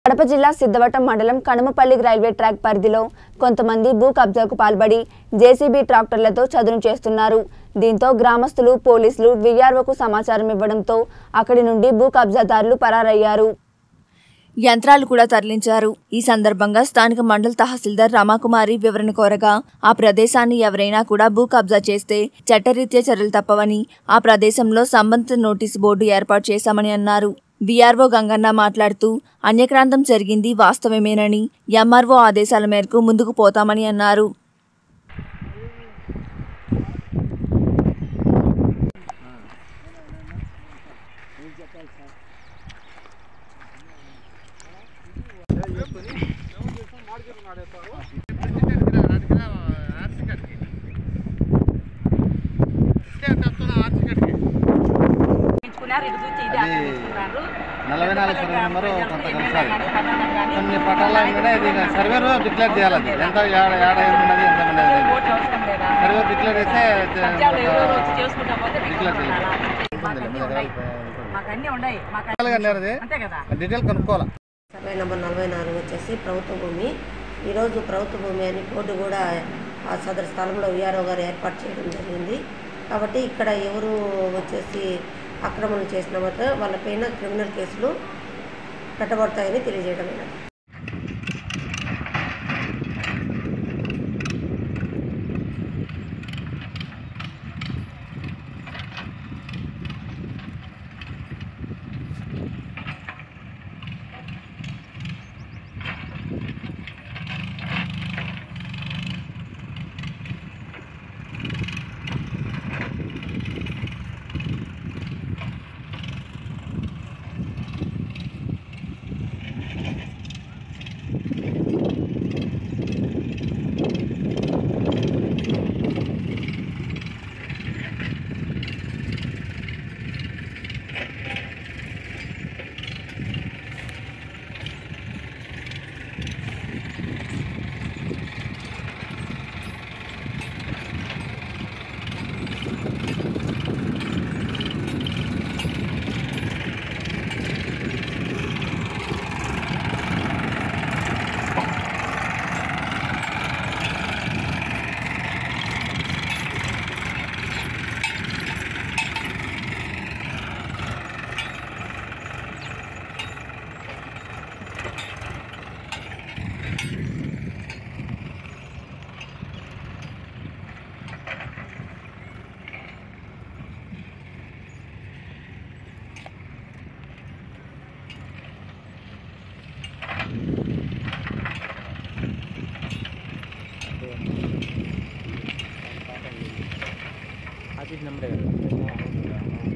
కడప జిల్లా సిద్ధవటం మండలం కనుమపల్లి railway track పరిధిలో కొంతమంది భూ కబ్జాకు పాల్పడి జేసీబీ ట్రాక్టర్లతో చదును చేస్తున్నారు దీంతో గ్రామస్తులు పోలీసులు వీఆర్ఓకు సమాచారం ఇవ్వడంతో అక్కడి నుండి భూ కబ్జాదారులు పరారయ్యారు యంత్రాలు కూడా తరలించారు ఈ సందర్భంగా స్థానిక మండల తహసీల్దార్ రమాకుమారి వివరణ కోరగా ఆ ప్రదేశాన్ని ఎవరైనా కూడా భూ కబ్జా చేస్తే చట్టరీత్యా చర్యలు తప్పవని ఆ ప్రదేశంలో సంబంధిత నోటీసు బోర్డు ఏర్పాటు చేశామని అన్నారు వీఆర్ఓ గంగన్న మాట్లాడుతూ అన్యక్రాంతం జరిగింది వాస్తవమేనని ఎంఆర్ఓ ఆదేశాల మేరకు ముందుకు పోతామని అన్నారు ఎంచుకున్నారు ఇటు చూసి ఇది అది ఆక్రమించుకున్నారు నలభై నాలుగు సర్వే నెంబరు కొంత కలిసాలి కొన్ని పట్టాల మీద ఇది సర్వేరు డిక్లేర్ చేయాలి అది ఎంత ఏడ ఏడ ఉన్నది ఎంత ఉన్నది ఓట్లు అవసరం లేదా సర్వేర్ డిక్లేర్ చేస్తే కబ్జాలు ఎవరెవరు వచ్చి చేసుకుంటా పోతే డిక్లేర్ చేయాలి మాకు అన్నీ ఉన్నాయి మాకు అన్నీ ఉన్నాయి మాకు అన్నీ- డీటెయిల్గా అనేది అంతే కదా డీటెయిల్ కనుక్కోవాలి సర్వే నెంబర్ నలభై నాలుగు వచ్చేసి ప్రభుత్వ భూమి ఈరోజు ప్రభుత్వ భూమి అని బోర్డు కూడా ఆ సదరు స్థలంలో విఆర్ఓ గారు ఏర్పాటు చేయడం జరిగింది కాబట్టి ఇక్కడ ఎవరు వచ్చేసి ఆక్రమణ చేసిన మాత్రం వాళ్ళపైన క్రిమినల్ కేసులు పెట్టబడతాయని తెలియజేయడం ఆఫీస్ నెంబరే కదా